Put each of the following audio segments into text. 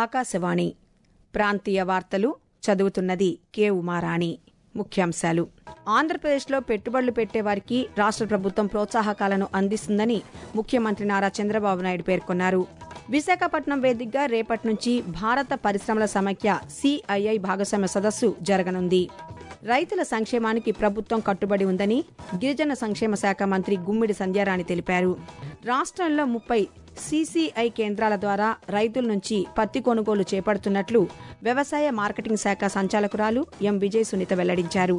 ఆకాశవాణి ప్రాంతీయ వార్తలు చదువుతున్నది కె ఉమారాణి ముఖ్యాంశాలు ఆంధ్రప్రదేశ్లో పెట్టుబడులు పెట్టేవారికి రాష్ట్ర ప్రభుత్వం ప్రోత్సాహకాలను అందిస్తుందని ముఖ్యమంత్రి నారా చంద్రబాబు నాయుడు పేర్కొన్నారు విశాఖపట్నం వేదికగా రేపటి నుంచి భారత పరిశ్రమల సమైక్య సిఐఐ భాగస్వామ్య సదస్సు జరగనుంది రైతుల సంక్షేమానికి ప్రభుత్వం కట్టుబడి ఉందని గిరిజన సంక్షేమ శాఖ మంత్రి గుమ్మిడి సంధ్యారాణి తెలిపారు రాష్ట్రంలో ముప్పై సీసీఐ కేంద్రాల ద్వారా రైతుల నుంచి పత్తి కొనుగోలు చేపడుతున్నట్లు వ్యవసాయ మార్కెటింగ్ శాఖ సంచాలకురాలు ఎం విజయ్ సునీత వెల్లడించారు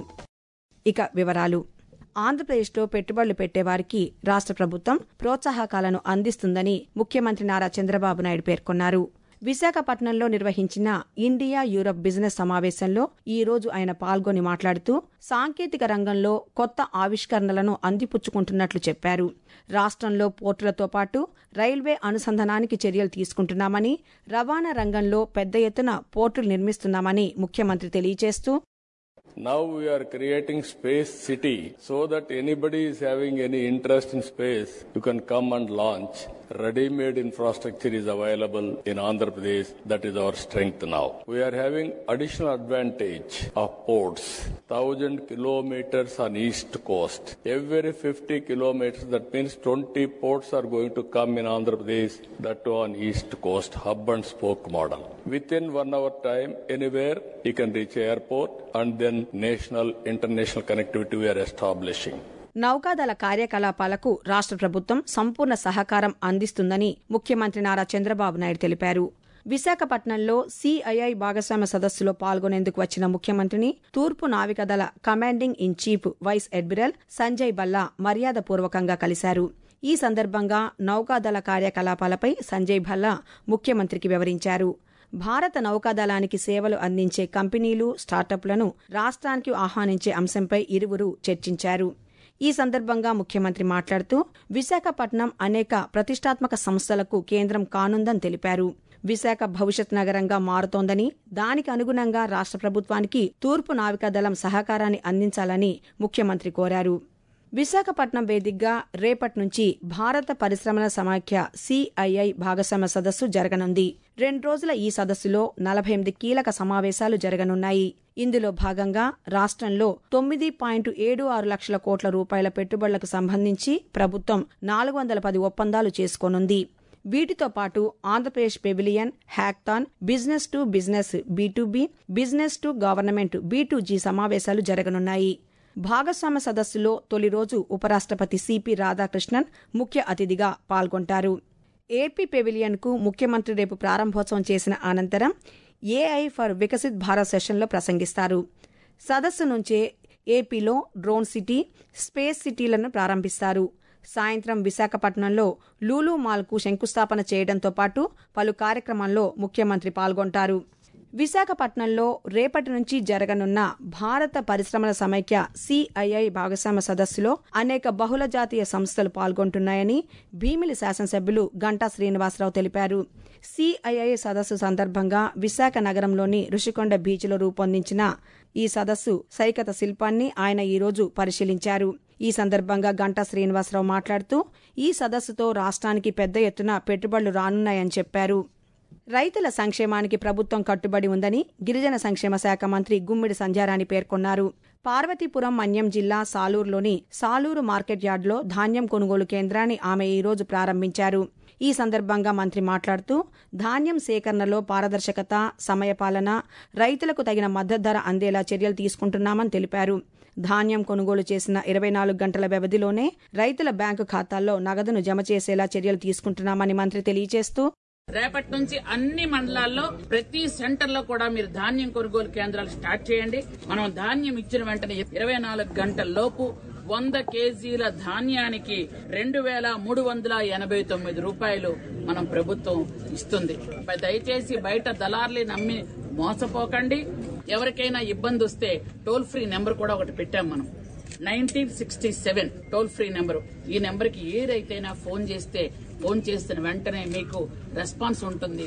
ఇక వివరాలు ఆంధ్రప్రదేశ్లో పెట్టుబడులు పెట్టేవారికి రాష్ట్ర ప్రభుత్వం ప్రోత్సాహకాలను అందిస్తుందని ముఖ్యమంత్రి నారా చంద్రబాబు నాయుడు పేర్కొన్నారు విశాఖపట్నంలో నిర్వహించిన ఇండియా యూరప్ బిజినెస్ సమావేశంలో ఈ రోజు ఆయన పాల్గొని మాట్లాడుతూ సాంకేతిక రంగంలో కొత్త ఆవిష్కరణలను అందిపుచ్చుకుంటున్నట్లు చెప్పారు రాష్ట్రంలో పోర్టులతో పాటు రైల్వే అనుసంధానానికి చర్యలు తీసుకుంటున్నామని రవాణా రంగంలో పెద్ద ఎత్తున పోర్టులు నిర్మిస్తున్నామని ముఖ్యమంత్రి తెలియజేస్తూ Now we are creating space city so that anybody is having any interest in space, you can come and launch. Ready-made infrastructure is available in Andhra Pradesh. That is our strength now. We are having additional advantage of ports. Thousand kilometers on east coast. Every 50 kilometers, that means 20 ports are going to come in Andhra Pradesh. That too on east coast, hub and spoke model. Within one hour time, anywhere you can reach airport and then national, international connectivity we are establishing. నౌకాదళ కార్యకలాపాలకు రాష్ట్ర ప్రభుత్వం సంపూర్ణ సహకారం అందిస్తుందని ముఖ్యమంత్రి నారా చంద్రబాబు నాయుడు తెలిపారు విశాఖపట్నంలో సిఐఐ భాగస్వామ్య సదస్సులో పాల్గొనేందుకు వచ్చిన ముఖ్యమంత్రిని తూర్పు నావికాదళ commanding in chief vice admiral Sanjay Balla మర్యాదపూర్వకంగా కలిశారు ఈ సందర్భంగా నౌకాదళ కార్యకలాపాలపై సంజయ్ భల్లా ముఖ్యమంత్రికి వివరించారు భారత నౌకాదళానికి సేవలు అందించే కంపెనీలు స్టార్టప్లను రాష్ట్రానికి ఆహ్వానించే అంశంపై ఇరువురు చర్చించారు ఈ సందర్భంగా ముఖ్యమంత్రి మాట్లాడుతూ విశాఖపట్నం అనేక ప్రతిష్టాత్మక సంస్థలకు కేంద్రం కానుందని తెలిపారు విశాఖ భవిష్యత్ నగరంగా మారుతోందని దానికి అనుగుణంగా రాష్ట్ర ప్రభుత్వానికి తూర్పు నావికాదళం సహకారాన్ని అందించాలని ముఖ్యమంత్రి కోరారు విశాఖపట్నం వేదికగా రేపటి నుంచి భారత పరిశ్రమల సమాఖ్య సిఐఐ భాగస్వామ్య సదస్సు జరగనుంది రెండు రోజుల ఈ సదస్సులో నలభై ఎనిమిది కీలక సమావేశాలు జరగనున్నాయి ఇందులో భాగంగా రాష్ట్రంలో తొమ్మిది పాయింట్ ఏడు ఆరు లక్షల కోట్ల రూపాయల పెట్టుబడులకు సంబంధించి ప్రభుత్వం నాలుగు వందల పది ఒప్పందాలు చేసుకోనుంది వీటితో పాటు Andhra Pradesh pavilion hackathon business to business B B business to government B G సమావేశాలు జరగనున్నాయి భాగస్వామ్య సదస్సులో తొలి రోజు ఉపరాష్ట్రపతి సిపి రాధాకృష్ణన్ ముఖ్య అతిథిగా పాల్గొంటారు ఏపీ పెవిలియన్కు ముఖ్యమంత్రి రేపు ప్రారంభోత్సవం చేసిన అనంతరం ఏఐ ఫర్ వికసిత్ భారత్ సెషన్లో ప్రసంగిస్తారు సదస్సు నుంచే ఏపీలో డ్రోన్ సిటీ స్పేస్ సిటీలను ప్రారంభిస్తారు సాయంత్రం విశాఖపట్నంలో లూలు మాల్కు శంకుస్థాపన చేయడంతో పాటు పలు కార్యక్రమాల్లో ముఖ్యమంత్రి పాల్గొంటారు విశాఖపట్నంలో రేపటి నుంచి జరగనున్న భారత పరిశ్రమల సమైక్య సిఐఐ భాగస్వామ్య సదస్సులో అనేక బహుళ జాతీయ సంస్థలు పాల్గొంటున్నాయని భీమిలి శాసనసభ్యులు గంటా శ్రీనివాసరావు తెలిపారు సిఐఐ సదస్సు సందర్భంగా విశాఖ నగరంలోని రుషికొండ బీచ్లో రూపొందించిన ఈ సదస్సు సైకత శిల్పాన్ని ఆయన ఈరోజు పరిశీలించారు ఈ సందర్భంగా గంటా శ్రీనివాసరావు మాట్లాడుతూ ఈ సదస్సుతో రాష్ట్రానికి పెద్ద ఎత్తున పెట్టుబడులు రానున్నాయని చెప్పారు రైతుల సంక్షేమానికి ప్రభుత్వం కట్టుబడి ఉందని గిరిజన సంక్షేమ శాఖ మంత్రి గుమ్మిడి సంధ్యారాణి పేర్కొన్నారు పార్వతీపురం మన్యం జిల్లా సాలూరులోని సాలూరు మార్కెట్ యార్డులో ధాన్యం కొనుగోలు కేంద్రాన్ని ఆమె ఈరోజు ప్రారంభించారు ఈ సందర్భంగా మంత్రి మాట్లాడుతూ ధాన్యం సేకరణలో పారదర్శకత సమయపాలన రైతులకు తగిన మద్దతు ధర అందేలా చర్యలు తీసుకుంటున్నామని తెలిపారు ధాన్యం కొనుగోలు చేసిన ఇరవై నాలుగు గంటల వ్యవధిలోనే రైతుల బ్యాంకు ఖాతాల్లో నగదును జమ చేసేలా చర్యలు తీసుకుంటున్నామని మంత్రి తెలియజేస్తూ రేపటి నుంచి అన్ని మండలాల్లో ప్రతి సెంటర్ లో కూడా మీరు ధాన్యం కొనుగోలు కేంద్రాలు స్టార్ట్ చేయండి మనం ధాన్యం ఇచ్చిన వెంటనే ఇరవై నాలుగు గంటల లోపు వంద కేజీల ధాన్యానికి రెండు వేల మూడు వందల ఎనభై తొమ్మిది రూపాయలు మనం ప్రభుత్వం ఇస్తుంది దయచేసి బయట దళార్లు నమ్మి మోసపోకండి ఎవరికైనా ఇబ్బంది వస్తే టోల్ ఫ్రీ నెంబర్ కూడా ఒకటి పెట్టాం మనం nineteen sixty seven toll free number ఈ నెంబర్ కి ఏ రైతైనా ఫోన్ చేస్తే ఫోన్ చేసిన వెంటనే మీకు రెస్పాన్స్ ఉంటుంది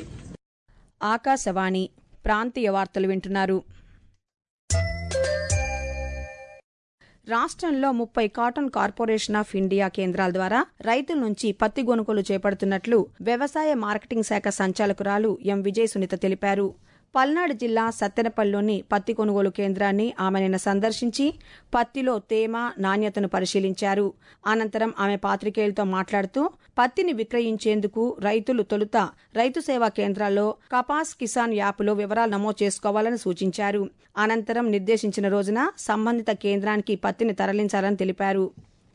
ఆకాశవాణి ప్రాంతీయ వార్తలు వింటున్నారు రాష్ట్రంలో ముప్పై కాటన్ కార్పొరేషన్ ఆఫ్ ఇండియా కేంద్రాల ద్వారా రైతుల నుంచి పత్తి కొనుగోలు చేపడుతున్నట్లు వ్యవసాయ మార్కెటింగ్ శాఖ సంచాలకురాలు ఎం విజయ సునీత తెలిపారు పల్నాడు జిల్లా సత్తెనపల్లిలోని పత్తి కొనుగోలు కేంద్రాన్ని ఆమె నిన్న సందర్శించి పత్తిలో తేమ నాణ్యతను పరిశీలించారు అనంతరం ఆమె పాత్రికేయులతో మాట్లాడుతూ పత్తిని విక్రయించేందుకు రైతులు తొలుత రైతు సేవా కేంద్రాల్లో కపాస్ కిసాన్ యాప్లో వివరాలు నమోదు చేసుకోవాలని సూచించారు అనంతరం నిర్దేశించిన రోజున సంబంధిత కేంద్రానికి పత్తిని తరలించాలని తెలిపారు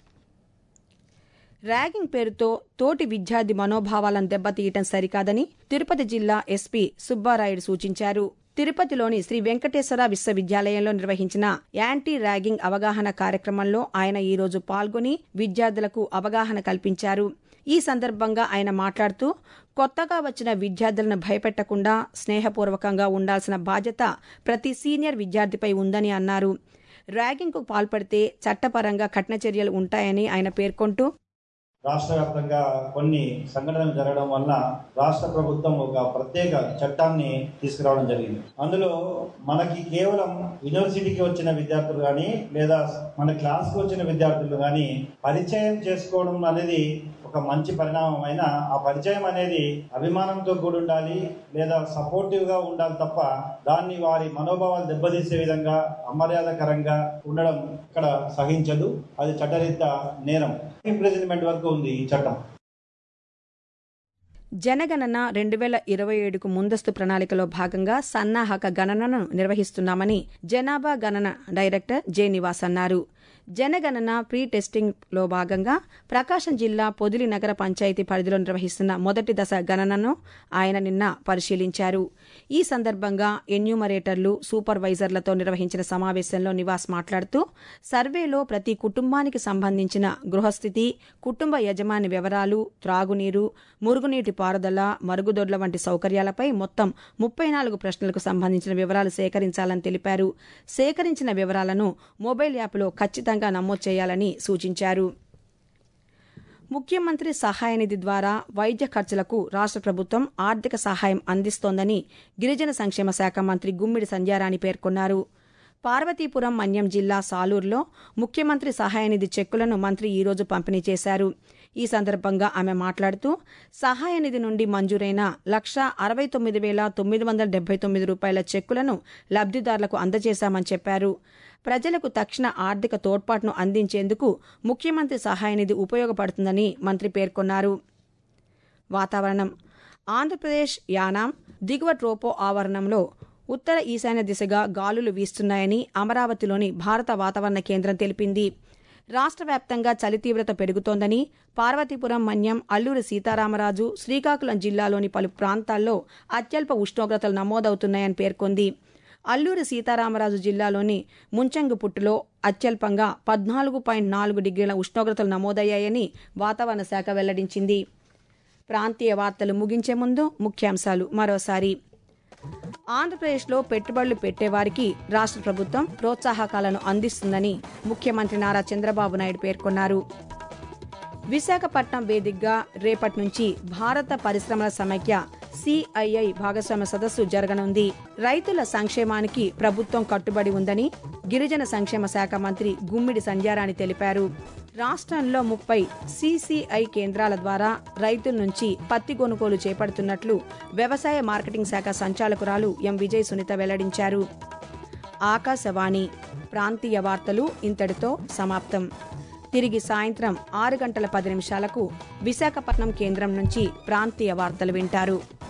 ర్యాగింగ్ పేరుతో తోటి విద్యార్థి మనోభావాలను దెబ్బతీయటం సరికాదని తిరుపతి జిల్లా ఎస్పీ సుబ్బారాయుడు సూచించారు తిరుపతిలోని శ్రీ వెంకటేశ్వర విశ్వవిద్యాలయంలో నిర్వహించిన యాంటీ ర్యాగింగ్ అవగాహన కార్యక్రమంలో ఆయన ఈరోజు పాల్గొని విద్యార్థులకు అవగాహన కల్పించారు ఈ సందర్భంగా ఆయన మాట్లాడుతూ కొత్తగా వచ్చిన విద్యార్థులను భయపెట్టకుండా స్నేహపూర్వకంగా ఉండాల్సిన బాధ్యత ప్రతి సీనియర్ విద్యార్థిపై ఉందని అన్నారు ర్యాగింగ్కు పాల్పడితే చట్టపరంగా కఠిన చర్యలు ఉంటాయని ఆయన పేర్కొంటూ రాష్ట్ర వ్యాప్తంగా కొన్ని సంఘటనలు జరగడం వల్ల రాష్ట్ర ప్రభుత్వం ఒక ప్రత్యేక చట్టాన్ని తీసుకురావడం జరిగింది అందులో మనకి కేవలం యూనివర్సిటీకి వచ్చిన విద్యార్థులు కానీ లేదా మన క్లాస్కి వచ్చిన విద్యార్థులు కానీ పరిచయం చేసుకోవడం అనేది ఒక మంచి పరిణామం అయినా ఆ పరిచయం అనేది అభిమానంతో కూడి ఉండాలి లేదా సపోర్టివ్ గా ఉండాలి తప్ప దాన్ని వారి మనోభావాలు దెబ్బతీసే విధంగా అమర్యాదకరంగా ఉండడం ఇక్కడ సహించదు అది చట్టరీత్యా నేరం ఇంప్రిజన్మెంట్ వరకు ఉంది ఈ చట్టం జనగణన రెండు వేల ఇరవై ఏడుకు ముందస్తు ప్రణాళికలో భాగంగా సన్నాహక గణనను నిర్వహిస్తున్నామని జనాభా గణన డైరెక్టర్ జె నివాస్ అన్నారు జనగణన ప్రీ టెస్టింగ్ లో భాగంగా ప్రకాశం జిల్లా పొదిలి నగర పంచాయతీ పరిధిలో నిర్వహిస్తున్న మొదటి దశ గణనను ఆయన నిన్న పరిశీలించారు ఈ సందర్భంగా ఎన్యూమరేటర్లు సూపర్వైజర్లతో నిర్వహించిన సమావేశంలో నివాస్ మాట్లాడుతూ సర్వేలో ప్రతి కుటుంబానికి సంబంధించిన గృహస్థితి కుటుంబ యజమాని వివరాలు త్రాగునీరు మురుగునీటి పారుదల మరుగుదొడ్ల వంటి సౌకర్యాలపై మొత్తం ముప్పై నాలుగు ప్రశ్నలకు సంబంధించిన వివరాలు సేకరించాలని తెలిపారు సేకరించిన వివరాలను మొబైల్ యాప్లో ఖచ్చితంగా నమోదు చేయాలని సూచించారు ముఖ్యమంత్రి సహాయ నిధి ద్వారా వైద్య ఖర్చులకు రాష్ట్ర ప్రభుత్వం ఆర్థిక సహాయం అందిస్తోందని గిరిజన సంక్షేమ శాఖ మంత్రి గుమ్మిడి సంధ్యారాణి పేర్కొన్నారు పార్వతీపురం మన్యం జిల్లా సాలూరులో ముఖ్యమంత్రి సహాయ నిధి చెక్కులను మంత్రి ఈరోజు పంపిణీ చేశారు ఈ సందర్భంగా ఆమె మాట్లాడుతూ సహాయ నిధి నుండి మంజూరైన లక్ష అరవై తొమ్మిది వేల తొమ్మిది వందల డెబ్బై తొమ్మిది రూపాయల చెక్కులను లబ్దిదారులకు అందజేశామని చెప్పారు ప్రజలకు తక్షణ ఆర్థిక తోడ్పాటును అందించేందుకు ముఖ్యమంత్రి సహాయ నిధి ఉపయోగపడుతుందని మంత్రి పేర్కొన్నారు వాతావరణం ఆంధ్రప్రదేశ్ యానాం దిగువ ట్రోపో ఆవరణంలో ఉత్తర ఈశాన్య దిశగా గాలులు వీస్తున్నాయని అమరావతిలోని భారత వాతావరణ కేంద్రం తెలిపింది రాష్ట్ర వ్యాప్తంగా చలి తీవ్రత పెరుగుతోందని పార్వతీపురం మన్యం అల్లూరి సీతారామరాజు శ్రీకాకుళం జిల్లాలోని పలు ప్రాంతాల్లో అత్యల్ప ఉష్ణోగ్రతలు నమోదవుతున్నాయని పేర్కొంది అల్లూరి సీతారామరాజు జిల్లాలోని ముంచంగుపుట్టులో అత్యల్పంగా పద్నాలుగు పాయింట్ నాలుగు డిగ్రీల ఉష్ణోగ్రతలు నమోదయ్యాయని వాతావరణ శాఖ వెల్లడించింది ప్రాంతీయ వార్తలు ముగించే ముందు ముఖ్యాంశాలు మరోసారి ఆంధ్రప్రదేశ్లో పెట్టుబడులు పెట్టేవారికి రాష్ట్ర ప్రభుత్వం ప్రోత్సాహకాలను అందిస్తుందని ముఖ్యమంత్రి నారా చంద్రబాబు నాయుడు పేర్కొన్నారు విశాఖపట్నం వేదికగా రేపటి నుంచి భారత పరిశ్రమల సమైక్య సిఐఐ భాగస్వామ్య సదస్సు జరగనుంది రైతుల సంక్షేమానికి ప్రభుత్వం కట్టుబడి ఉందని గిరిజన సంక్షేమ శాఖ మంత్రి గుమ్మిడి సంధ్యారాణి తెలిపారు రాష్ట్రంలో ముప్పై సిసిఐ కేంద్రాల ద్వారా రైతుల నుంచి పత్తి కొనుగోలు చేపడుతున్నట్లు వ్యవసాయ మార్కెటింగ్ శాఖ సంచాలకురాలు ఎం విజయ్ సునీత వెల్లడించారు ఆకాశవాణి ప్రాంతీయ వార్తలు ఇంతటితో సమాప్తం తిరిగి సాయంత్రం ఆరు గంటల పది నిమిషాలకు విశాఖపట్నం కేంద్రం నుంచి ప్రాంతీయ వార్తలు వింటారు